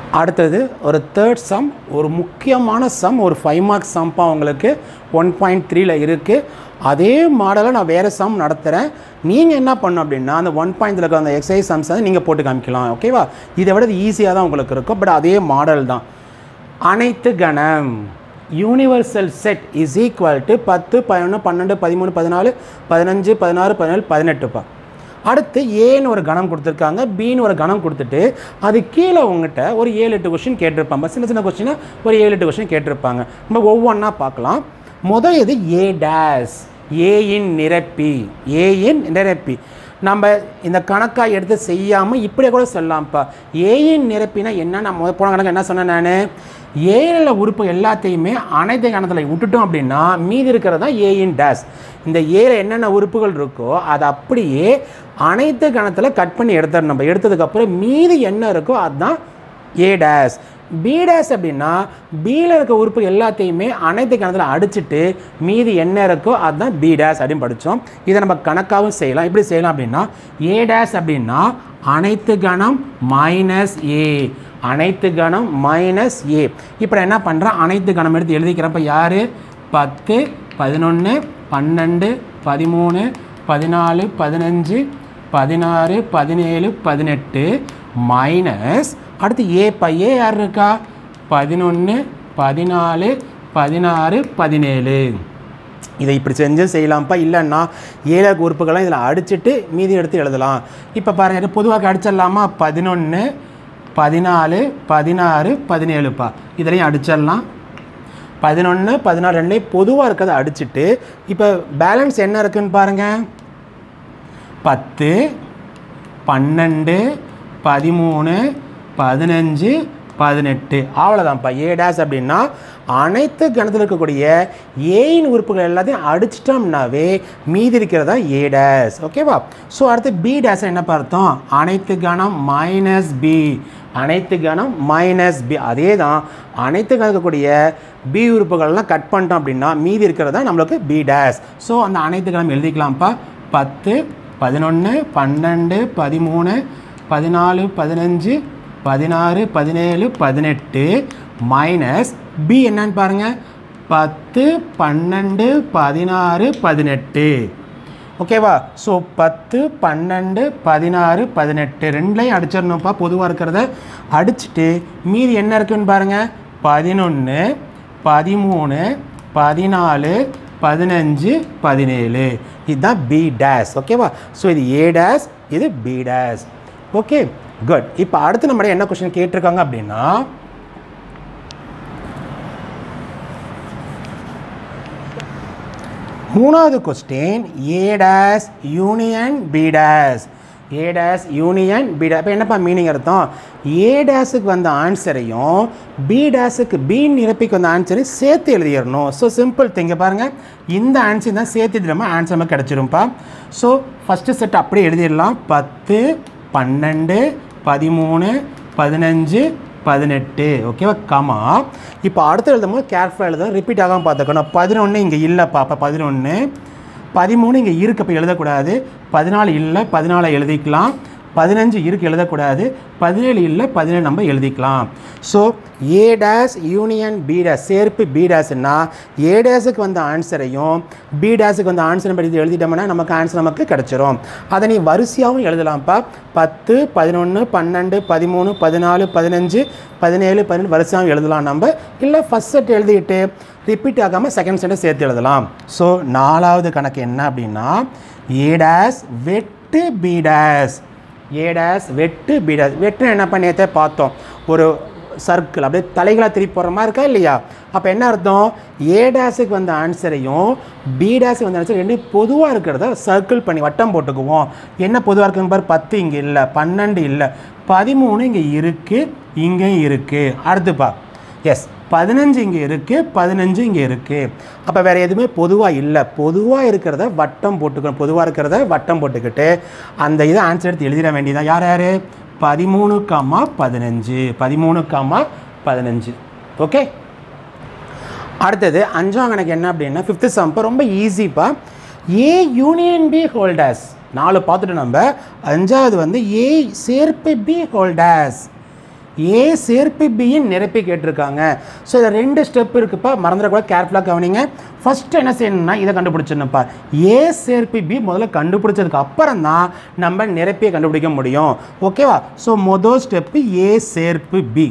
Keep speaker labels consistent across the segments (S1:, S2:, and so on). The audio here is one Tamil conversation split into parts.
S1: அடுத்தது ஒரு தேர்ட் சம் ஒரு முக்கியமான சம் ஒரு ஃபைவ் மார்க்ஸ் சம்பா உங்களுக்கு ஒன் பாயிண்ட் த்ரீல இருக்குது அதே மாடலை நான் வேறு சம் நடத்துகிறேன் நீங்கள் என்ன பண்ணணும் அப்படின்னா அந்த ஒன் பாயிண்ட்ல இருக்கிற அந்த எக்ஸசைஸ் சம்ஸ் வந்து நீங்கள் போட்டு காமிக்கலாம் ஓகேவா இதை விட ஈஸியாக தான் உங்களுக்கு இருக்கும் பட் அதே மாடல் தான் அனைத்து கணம் universal set is equal to பத்து பதினொன்று பன்னெண்டு பதிமூணு பதினாலு பதினஞ்சு பதினாறு பதினேழு பதினெட்டுப்பா அடுத்து ஏன்னு ஒரு கணம் கொடுத்துருக்காங்க பின்னு ஒரு கணம் கொடுத்துட்டு அது கீழே உங்ககிட்ட ஒரு ஏழு எட்டு கொஸ்டின் கேட்டிருப்பாங்க சின்ன சின்ன கொஸ்டினா ஒரு ஏழு எட்டு கொஸ்டின் கேட்டிருப்பாங்க நம்ம ஒவ்வொன்றா பார்க்கலாம் முதல் இது ஏ டேஸ் ஏயின் நிரப்பி ஏயின் நிரப்பி நம்ம இந்த கணக்காக எடுத்து செய்யாமல் இப்படியே கூட சொல்லலாம்ப்பா ஏயின் நிரப்பினா என்ன நான் முத போன கணக்கு என்ன சொன்னேன் நான் ஏழில் உறுப்பு எல்லாத்தையுமே அனைத்து கணத்தில் விட்டுட்டோம் அப்படின்னா மீதி இருக்கிறது தான் ஏயின் டேஸ் இந்த ஏல என்னென்ன உறுப்புகள் இருக்கோ அதை அப்படியே அனைத்து கணத்தில் கட் பண்ணி எடுத்துடணும் நம்ம எடுத்ததுக்கப்புறம் மீதி என்ன இருக்கோ அதுதான் ஏ டேஸ் பி டேஸ் அப்படின்னா பியில் இருக்க உறுப்பு எல்லாத்தையுமே அனைத்து கணத்தில் அடிச்சுட்டு மீதி என்ன இருக்கோ அதுதான் பி டேஸ் அப்படின்னு படித்தோம் இதை நம்ம கணக்காகவும் செய்யலாம் எப்படி செய்யலாம் அப்படின்னா ஏ டேஸ் அப்படின்னா அனைத்து கணம் மைனஸ் ஏ அனைத்து கணம் மைனஸ் ஏ இப்போ நான் என்ன பண்ணுறேன் அனைத்து கணம் எடுத்து எழுதிக்கிறப்ப யார் பத்து பதினொன்று பன்னெண்டு பதிமூணு பதினாலு பதினஞ்சு பதினாறு பதினேழு பதினெட்டு மைனஸ் அடுத்து ஏ ப ஏ யார் இருக்கா பதினொன்று பதினாலு பதினாறு பதினேழு இதை இப்படி செஞ்சு செய்யலாம்ப்பா இல்லைன்னா ஏழு உறுப்புகளை இதில் அடிச்சுட்டு மீதி எடுத்து எழுதலாம் இப்போ பாருங்க பொதுவாக அடிச்சிடலாமா பதினொன்று பதினாலு பதினாறு பதினேழுப்பா இதுலையும் அடிச்சிடலாம் பதினொன்று பதினாறு ரெண்டையும் பொதுவாக இருக்கிறத அடிச்சுட்டு இப்போ பேலன்ஸ் என்ன இருக்குன்னு பாருங்கள் பத்து பன்னெண்டு பதிமூணு பதினஞ்சு பதினெட்டு அவ்வளோதான்ப்பா ஏ டேஸ் அப்படின்னா அனைத்து கணத்தில் இருக்கக்கூடிய ஏயின் உறுப்புகள் எல்லாத்தையும் அடிச்சிட்டோம்னாவே மீதி இருக்கிறதா ஏ டேஸ் ஓகேவா ஸோ அடுத்து பி டேஸ் என்ன பார்த்தோம் அனைத்து கணம் மைனஸ் பி அனைத்து கணம் மைனஸ் பி அதே தான் அனைத்து கணம் இருக்கக்கூடிய பி உறுப்புகள்லாம் கட் பண்ணிட்டோம் அப்படின்னா மீதி இருக்கிறதா நம்மளுக்கு பி டேஸ் ஸோ அந்த அனைத்து கணம் எழுதிக்கலாம்ப்பா பத்து பதினொன்று பன்னெண்டு பதிமூணு பதினாலு பதினஞ்சு பதினாறு பதினேழு பதினெட்டு மைனஸ் பி என்னன்னு பாருங்கள் பத்து பன்னெண்டு பதினாறு பதினெட்டு ஓகேவா ஸோ பத்து பன்னெண்டு பதினாறு பதினெட்டு ரெண்டுலையும் அடிச்சிடணும்ப்பா பொதுவாக இருக்கிறத அடிச்சுட்டு மீதி என்ன இருக்குன்னு பாருங்கள் பதினொன்று பதிமூணு பதினாலு பதினஞ்சு பதினேழு இதுதான் பி டேஸ் ஓகேவா ஸோ இது ஏ டேஸ் இது பி டேஸ் ஓகே குட் இப்போ அடுத்து நம்மள என்ன கொஸ்டின் கேட்டிருக்காங்க அப்படின்னா மூணாவது question A dash union B dash A dash union B dash இப்போ என்னப்பா மீனிங் அர்த்தம் ஏ டேஸுக்கு வந்த ஆன்சரையும் பி டேஸுக்கு பி நிரப்பிக்கு வந்த ஆன்சரையும் சேர்த்து எழுதிடணும் ஸோ சிம்பிள் திங்க பாருங்கள் இந்த ஆன்சர் தான் சேர்த்து எழுதிடாமல் ஆன்சர் நமக்கு கிடச்சிரும்ப்பா ஸோ ஃபஸ்ட்டு செட் அப்படியே எழுதிடலாம் பத்து பன்னெண்டு பதிமூணு பதினஞ்சு பதினெட்டு ஓகேவா கமா இப்போ அடுத்து எழுதும் போது கேர்ஃபுல்லாக எழுத ரிப்பீட் ஆகாமல் பார்த்துக்கணும் பதினொன்று இங்கே இல்லைப்பா அப்போ பதினொன்று பதிமூணு இங்கே இருக்கு அப்போ எழுதக்கூடாது பதினாலு இல்லை பதினாலை எழுதிக்கலாம் பதினஞ்சு இருக்கு எழுதக்கூடாது பதினேழு இல்லை பதினேழு நம்ம எழுதிக்கலாம் so A dash union B dash சேர்ப்பு பி டேஸ்னா ஏ டேஸுக்கு வந்த ஆன்சரையும் பி டேஸுக்கு வந்த ஆன்சரை படி எழுதிட்டோம்னா நமக்கு ஆன்சர் நமக்கு கிடச்சிரும் அதை நீ வரிசையாகவும் எழுதலாம்ப்பா பத்து பதினொன்று பன்னெண்டு பதிமூணு பதினாலு பதினஞ்சு பதினேழு பதினெட்டு வரிசையாகவும் எழுதலாம் நம்ம இல்லை ஃபஸ்ட் செட் எழுதிட்டு ரிப்பீட் ஆகாமல் செகண்ட் செட்டை சேர்த்து எழுதலாம் ஸோ நாலாவது கணக்கு என்ன அப்படின்னா ஏ டேஸ் வெட்டு பி டேஸ் ஏ டேஸ் வெட்டு பி டேஸ் வெட்டு என்ன பண்ணியத்தை பார்த்தோம் ஒரு சர்க்கிள் அப்படியே தலைகளாக திருப்பி போடுற மாதிரி இருக்கா இல்லையா அப்போ என்ன அர்த்தம் ஏ டேஸுக்கு வந்த ஆன்சரையும் பி டேஸுக்கு வந்த ஆன்சர் ரெண்டும் பொதுவாக இருக்கிறத சர்க்கிள் பண்ணி வட்டம் போட்டுக்குவோம் என்ன பொதுவாக இருக்குங்க பாரு பத்து இங்கே இல்லை பன்னெண்டு இல்லை பதிமூணு இங்கே இருக்குது இங்கேயும் இருக்குது அடுத்துப்பா எஸ் பதினஞ்சு இங்கே இருக்குது பதினஞ்சு இங்கே இருக்குது அப்போ வேறு எதுவுமே பொதுவாக இல்லை பொதுவாக இருக்கிறத வட்டம் போட்டுக்கணும் பொதுவாக இருக்கிறத வட்டம் போட்டுக்கிட்டு அந்த இதை ஆன்சர் எடுத்து எழுதிட வேண்டியதான் யார் யார் பதிமூணு காமா பதினஞ்சு பதிமூணு காமா பதினஞ்சு ஓகே அடுத்தது அஞ்சாம் கணக்கு என்ன அப்படின்னா ஃபிஃப்த்து சம்பா ரொம்ப ஈஸிப்பா ஏ யூனியன் பி ஹோல்டர்ஸ் நாலு பார்த்துட்டு நம்ம அஞ்சாவது வந்து ஏ சேர்ப்பு பி ஹோல்டர்ஸ் ஏ சேர்ப்பு பியின் நிரப்பி கேட்டிருக்காங்க ஸோ இதில் ரெண்டு ஸ்டெப் இருக்குப்பா மறந்துடக்கூட கேர்ஃபுல்லாக கவனிங்க ஃபஸ்ட்டு என்ன செய்யணும்னா இதை கண்டுபிடிச்சிடணும்ப்பா ஏ சேர்ப்பு பி முதல்ல கண்டுபிடிச்சதுக்கு அப்புறம் தான் நம்ம நிரப்பியை கண்டுபிடிக்க முடியும் ஓகேவா ஸோ மொதல் ஸ்டெப்பு ஏ சேர்ப்பு பி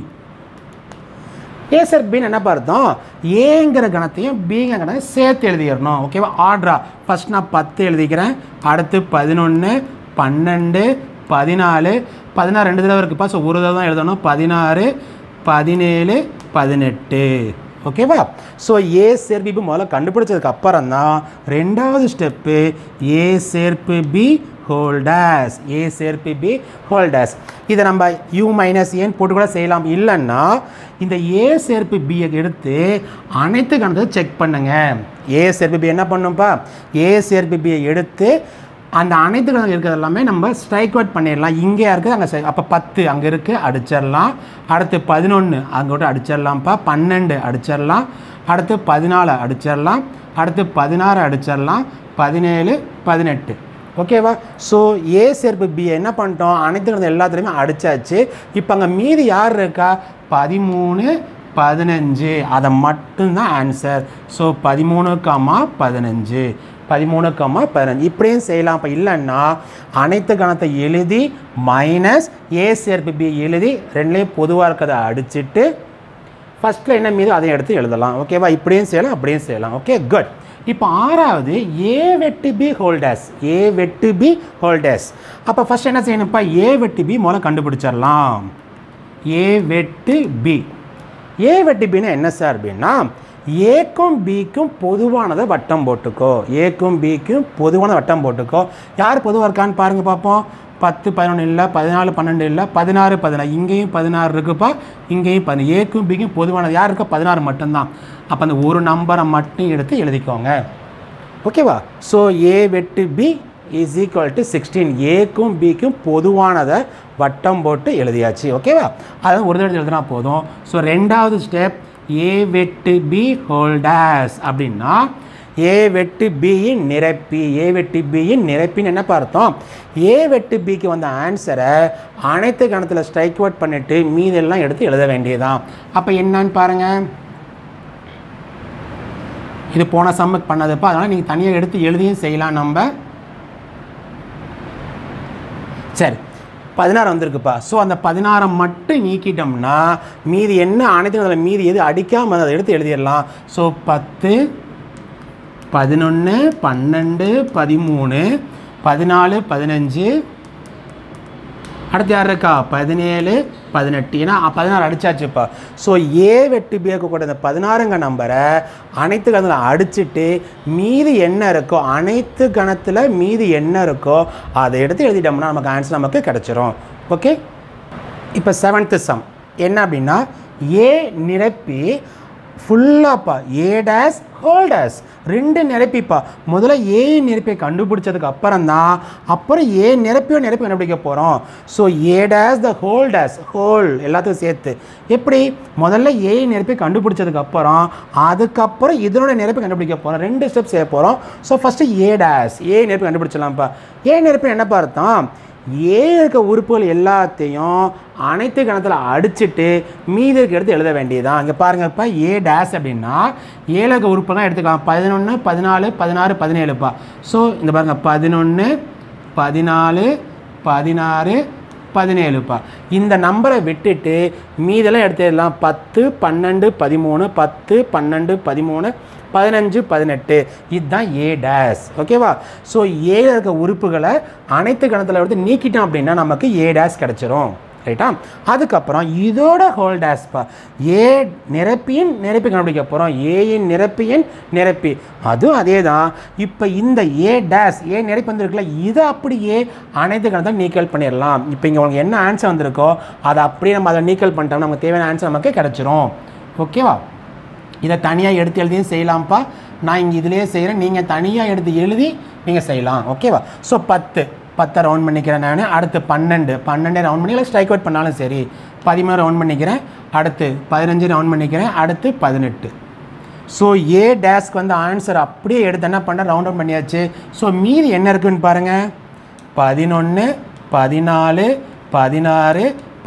S1: ஏ சார் பின்னு என்ன பார்த்தோம் ஏங்கிற கணத்தையும் பிங்கிற கணத்தையும் சேர்த்து எழுதிடணும் ஓகேவா ஆர்டரா ஃபர்ஸ்ட் நான் பத்து எழுதிக்கிறேன் அடுத்து பதினொன்று பன்னெண்டு பதினாலு பதினாறு ரெண்டு தடவை இருக்குப்பா ஸோ ஒரு தடவை தான் எழுதணும் பதினாறு பதினேழு பதினெட்டு ஓகேவா ஸோ ஏ சேர்ப்பு பி முதல்ல கண்டுபிடிச்சதுக்கு அப்புறம் தான் ரெண்டாவது ஸ்டெப்பு ஏ சேர்ப்பு பி ஹோல்டர்ஸ் ஏ சேர்ப்பு பி ஹோல்டர்ஸ் இதை நம்ம யூ மைனஸ் ஏன்னு போட்டு கூட செய்யலாம் இல்லைன்னா இந்த ஏ சேர்ப்பு பியை எடுத்து அனைத்து கணத்தையும் செக் பண்ணுங்க ஏ சேர்ப்பு பி என்ன பண்ணும்ப்பா ஏ சேர்ப்பு பியை எடுத்து அந்த அனைத்து கணக்கு இருக்கிறது எல்லாமே நம்ம ஸ்ட்ரைக் அவுட் பண்ணிடலாம் இங்கே இருக்குது அங்கே அப்போ பத்து அங்கே இருக்குது அடிச்சிடலாம் அடுத்து பதினொன்று அங்கே விட்டு அடிச்சிடலாம்ப்பா பன்னெண்டு அடிச்சிடலாம் அடுத்து பதினாலு அடிச்சிடலாம் அடுத்து பதினாறு அடிச்சிடலாம் பதினேழு பதினெட்டு ஓகேவா ஸோ ஏ சேர்ப்பு பி என்ன பண்ணிட்டோம் அனைத்து கணக்கு எல்லாத்துலேயுமே அடிச்சாச்சு இப்போ அங்கே மீதி யார் இருக்கா பதிமூணு பதினஞ்சு அதை மட்டும்தான் ஆன்சர் ஸோ பதிமூணு காமா பதினஞ்சு பதிமூணு கம்மா பதினஞ்சு இப்படியும் செய்யலாம் இப்போ இல்லைன்னா அனைத்து கணத்தை எழுதி மைனஸ் ஏ சேர்ப்பு பி எழுதி ரெண்டுலேயும் பொதுவாக இருக்கிறத அடிச்சுட்டு ஃபஸ்ட்டில் என்ன மீதோ அதை எடுத்து எழுதலாம் ஓகேவா இப்படியும் செய்யலாம் அப்படியும் செய்யலாம் ஓகே குட் இப்போ ஆறாவது ஏ வெட்டு பி ஹோல்டர்ஸ் ஏ வெட்டு பி ஹோல்டர்ஸ் அப்போ ஃபஸ்ட் என்ன செய்யணும்ப்பா ஏ வெட்டு பி மூலம் கண்டுபிடிச்சிடலாம் ஏ வெட்டு பி ஏ வெட்டு பின்னா என்ன சார் அப்படின்னா ஏக்கும் பிக்கும் பொதுவானதை வட்டம் போட்டுக்கோ ஏக்கும் பிக்கும் பொதுவான வட்டம் போட்டுக்கோ யார் பொதுவாக இருக்கான்னு பாருங்க பார்ப்போம் பத்து பதினொன்று இல்லை பதினாலு பன்னெண்டு இல்லை பதினாறு பதினாறு இங்கேயும் பதினாறு இருக்குப்பா இங்கேயும் பதினு ஏக்கும் பிக்கும் பொதுவானது யார் இருக்கா பதினாறு மட்டும்தான் அப்போ அந்த ஒரு நம்பரை மட்டும் எடுத்து எழுதிக்கோங்க ஓகேவா ஸோ ஏ வெட்டு B is equal to sixteen ஏக்கும் பிக்கும் பொதுவானதை வட்டம் போட்டு எழுதியாச்சு ஓகேவா அதாவது ஒரு தடவை எழுதினா போதும் ஸோ ரெண்டாவது ஸ்டெப் ஏ வெட்டு பி ஹோல்டர்ஸ் அப்படின்னா ஏ வெட்டு பியின் நிரப்பி ஏ வெட்டு பியின் நிரப்பின்னு என்ன பார்த்தோம் ஏ வெட்டு பிக்கு வந்த ஆன்சரை அனைத்து கணத்தில் ஸ்ட்ரைக் அவுட் பண்ணிவிட்டு மீதெல்லாம் எடுத்து எழுத வேண்டியதுதான் அப்போ என்னன்னு பாருங்கள் இது போன சம்முக்கு பண்ணதுப்பா அதனால் நீங்கள் தனியாக எடுத்து எழுதியும் செய்யலாம் நம்ம சரி பதினாறு வந்திருக்குப்பா ஸோ அந்த பதினாறை மட்டும் நீக்கிட்டோம்னா மீதி என்ன அனைத்து அதில் மீதி எது அடிக்காமல் அதை எடுத்து எழுதிடலாம் ஸோ பத்து பதினொன்று பன்னெண்டு பதிமூணு பதினாலு பதினஞ்சு அடுத்து யார் இருக்கா பதினேழு பதினெட்டு ஏன்னா பதினாறு அடிச்சாச்சுப்பா ஸோ ஏ வெட்டு பி இருக்கக்கூடிய இந்த பதினாறுங்க நம்பரை அனைத்து கணத்தில் அடிச்சுட்டு மீதி என்ன இருக்கோ அனைத்து கணத்தில் மீதி என்ன இருக்கோ அதை எடுத்து எழுதிட்டோம்னா நமக்கு ஆன்சர் நமக்கு கிடச்சிரும் ஓகே இப்போ செவன்த்து சம் என்ன அப்படின்னா ஏ நிரப்பி ஃபுல்லாப்பா ஏ டேஸ் ஹோல் டேஸ் ரெண்டு நிரப்பிப்பா முதல்ல ஏ நிரப்பை கண்டுபிடிச்சதுக்கு அப்புறம் தான் அப்புறம் ஏ நிரப்பியோ நிரப்பி கண்டுபிடிக்க போகிறோம் so A dash the whole dash whole எல்லாத்துக்கும் சேர்த்து எப்படி முதல்ல ஏ நிரப்பி கண்டுபிடிச்சதுக்கு அப்புறம் அதுக்கப்புறம் இதனோட நிரப்பி கண்டுபிடிக்க போகிறோம் ரெண்டு ஸ்டெப் செய்ய போகிறோம் so first A dash A நிரப்பி கண்டுபிடிச்சலாம்ப்பா ஏ நிரப்பி என்ன பார்த்தோம் ஏ இருக்க உறுப்புகள் எல்லாத்தையும் அனைத்து கணத்தில் அடிச்சுட்டு மீதி இருக்க எடுத்து எழுத வேண்டியதுதான் இங்கே பாருங்கப்பா ஏ டேஸ் அப்படின்னா ஏழு இருக்க உறுப்பு தான் எடுத்துக்கலாம் பதினொன்று பதினாலு பதினாறு பதினேழுப்பா ஸோ இந்த பாருங்க பதினொன்று பதினாலு பதினாறு பதினேழுப்பா இந்த நம்பரை விட்டுட்டு மீதெல்லாம் எடுத்துடலாம் பத்து பன்னெண்டு பதிமூணு பத்து பன்னெண்டு பதிமூணு பதினஞ்சு பதினெட்டு இதுதான் ஏ டேஸ் ஓகேவா ஸோ ஏல இருக்க உறுப்புகளை அனைத்து கணத்தில் எடுத்து நீக்கிட்டோம் அப்படின்னா நமக்கு ஏ டேஸ் கிடச்சிரும் ரைட்டா அதுக்கப்புறம் இதோட ஹோல் டேஸ்பா ஏ நிரப்பியின் நிரப்பி கண்டுபிடிக்க போகிறோம் ஏயின் நிரப்பியின் நிரப்பி அதுவும் அதே தான் இப்போ இந்த ஏ டேஸ் ஏ நிரப்பி வந்திருக்குல்ல இதை அப்படியே அனைத்து கணத்தில் நீக்கல் பண்ணிடலாம் இப்போ இங்கே உங்களுக்கு என்ன ஆன்சர் வந்திருக்கோ அதை அப்படியே நம்ம அதை நீக்கல் பண்ணிட்டோம்னா நமக்கு தேவையான ஆன்சர் நமக்கு கிடச்சிரும் ஓகேவா இதை தனியாக எடுத்து எழுதியும் செய்யலாம்ப்பா நான் இங்கே இதிலேயே செய்கிறேன் நீங்கள் தனியாக எடுத்து எழுதி நீங்கள் செய்யலாம் ஓகேவா ஸோ பத்து பத்தை ரவுண்ட் பண்ணிக்கிறேன் நான் அடுத்து பன்னெண்டு பன்னெண்டே ரவுண்ட் பண்ணி ஸ்ட்ரைக் அவுட் பண்ணாலும் சரி பதிமூணு ரவுண்ட் பண்ணிக்கிறேன் அடுத்து பதினஞ்சு ரவுண்ட் பண்ணிக்கிறேன் அடுத்து பதினெட்டு ஸோ ஏ டேஸ்க்கு வந்து ஆன்சர் அப்படியே எடுத்து என்ன பண்ண ரவுண்ட் அவுட் பண்ணியாச்சு ஸோ மீதி என்ன இருக்குன்னு பாருங்கள் பதினொன்று பதினாலு பதினாறு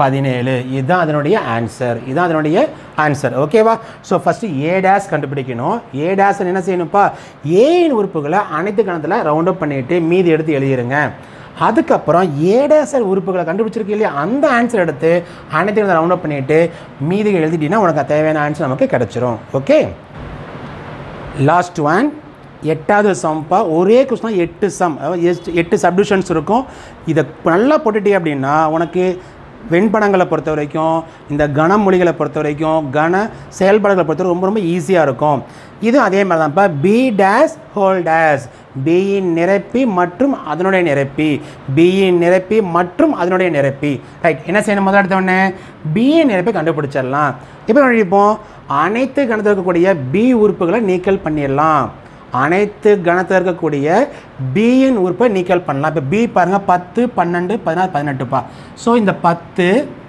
S1: பதினேழு இதுதான் அதனுடைய ஆன்சர் இதுதான் அதனுடைய ஆன்சர் ஓகேவா ஸோ ஃபஸ்ட்டு ஏ டேஸ் கண்டுபிடிக்கணும் ஏ டேஸ் என்ன செய்யணும்ப்பா ஏயின் உறுப்புகளை அனைத்து கணத்தில் ரவுண்ட் அப் பண்ணிட்டு மீதி எடுத்து எழுதிருங்க அதுக்கப்புறம் ஏடேசர் உறுப்புகளை கண்டுபிடிச்சிருக்கு இல்லையா அந்த ஆன்சர் எடுத்து அனைத்து ரவுண்ட் அப் பண்ணிட்டு மீதி எழுதிட்டீங்கன்னா உனக்கு தேவையான ஆன்சர் நமக்கு கிடச்சிரும் ஓகே லாஸ்ட் ஒன் எட்டாவது சம்பா ஒரே கொஸ்டின் எட்டு சம் அதாவது எட்டு- எட்டு சப்டிஷன்ஸ் இருக்கும் இதை நல்லா போட்டுட்டே அப்படின்னா உனக்கு வெண்படங்களை பொறுத்த வரைக்கும் இந்த கனமொழிகளை பொறுத்த வரைக்கும் கன செயல்பாடுகளை பொறுத்த வரைக்கும் ரொம்ப ரொம்ப ஈஸியாக இருக்கும் இது அதே மாதிரி தான்ப்பா பி டேஸ் ஹோல் டேஸ் பியின் நிரப்பி மற்றும் அதனுடைய நிரப்பி பியின் நிரப்பி மற்றும் அதனுடைய நிரப்பி ரைட் என்ன செய்யணும் முதல் எடுத்த உடனே பியின் நிரப்பி கண்டுபிடிச்சிடலாம் இப்போ கண்டுபிடிப்போம் அனைத்து கணத்தில் இருக்கக்கூடிய பி உறுப்புகளை நீக்கல் பண்ணிடலாம் அனைத்து கணத்தில் இருக்கக்கூடிய பியின் உறுப்பை நீக்கல் பண்ணலாம் இப்போ பி பாருங்கள் பத்து பன்னெண்டு பதினாறு பதினெட்டுப்பா ஸோ இந்த பத்து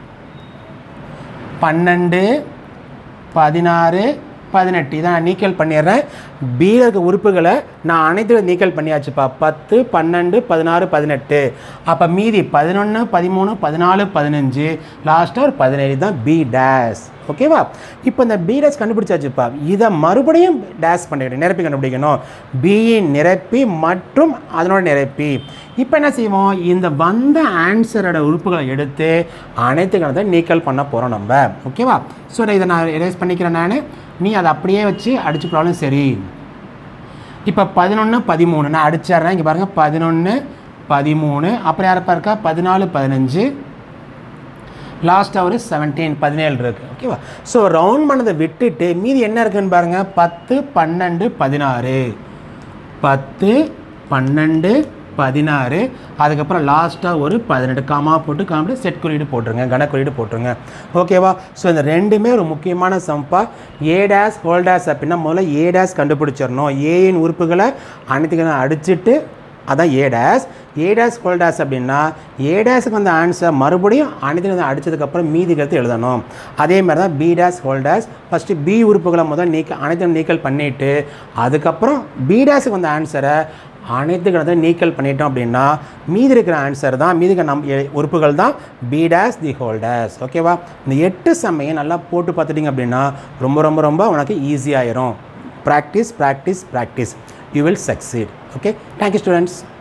S1: பன்னெண்டு பதினாறு பதினெட்டு இதை நான் நீக்கல் பண்ணிடுறேன் பியில் இருக்க உறுப்புகளை நான் அனைத்து நீக்கல் பண்ணியாச்சுப்பா பத்து பன்னெண்டு பதினாறு பதினெட்டு அப்போ மீதி பதினொன்று பதிமூணு பதினாலு பதினஞ்சு லாஸ்ட்டாக ஒரு பதினேழு தான் பி டேஸ் ஓகேவா இப்போ இந்த பி டேஸ் கண்டுபிடிச்சாச்சுப்பா இதை மறுபடியும் டேஸ் பண்ணிக்கணும் நிரப்பி கண்டுபிடிக்கணும் பியின் நிரப்பி மற்றும் அதனோட நிரப்பி இப்போ என்ன செய்வோம் இந்த வந்த ஆன்சரோட உறுப்புகளை எடுத்து அனைத்து கணத்தை நீக்கல் பண்ண போகிறோம் நம்ம ஓகேவா ஸோ நான் இதை நான் எரேஸ் பண்ணிக்கிறேன் நான் நீ அதை அப்படியே வச்சு அடிச்சுக்கிட்டாலும் சரி இப்போ பதினொன்று பதிமூணு நான் அடிச்சிடுறேன் இங்கே பாருங்கள் பதினொன்று பதிமூணு அப்புறம் யாரப்பா இருக்கா பதினாலு பதினஞ்சு லாஸ்ட்டாக ஒரு செவன்டீன் பதினேழு இருக்குது ஓகேவா ஸோ ரவுண்ட் பண்ணதை விட்டுட்டு மீதி என்ன இருக்குன்னு பாருங்கள் பத்து பன்னெண்டு பதினாறு பத்து பன்னெண்டு பதினாறு அதுக்கப்புறம் லாஸ்ட்டாக ஒரு பதினெட்டு காமா போட்டு காமிட்டு செட் குறியீடு போட்டுருங்க கன குறியீடு போட்டுருங்க ஓகேவா ஸோ இந்த ரெண்டுமே ஒரு முக்கியமான சம்பா ஏ டேஸ் ஹோல் டேஸ் அப்படின்னா முதல்ல ஏ டேஸ் கண்டுபிடிச்சிடணும் ஏயின் உறுப்புகளை அனைத்துக்கு அடிச்சிட்டு அதான் A dash A dash whole dash அப்படின்னா ஏ டேஸுக்கு வந்த ஆன்சர் மறுபடியும் அனைத்து அடித்ததுக்கப்புறம் மீதி கருத்து எழுதணும் அதே மாதிரி தான் B dash whole dash first B உறுப்புகளை முதல் நீக்க அனைத்தையும் நீக்கல் பண்ணிவிட்டு அதுக்கப்புறம் பி டேஸுக்கு வந்த ஆன்சரை அனைத்து கணத்தை நீக்கல் பண்ணிட்டோம் அப்படின்னா மீதி இருக்கிற ஆன்சர் தான் மீதி இருக்கிற நம் எ- உறுப்புகள் தான் B dash the whole dash ஓகேவா இந்த எட்டு சமையை நல்லா போட்டு பார்த்துட்டிங்க அப்படின்னா ரொம்ப ரொம்ப ரொம்ப உனக்கு ஈஸியாயிரும் practice practice practice you will succeed okay thank you students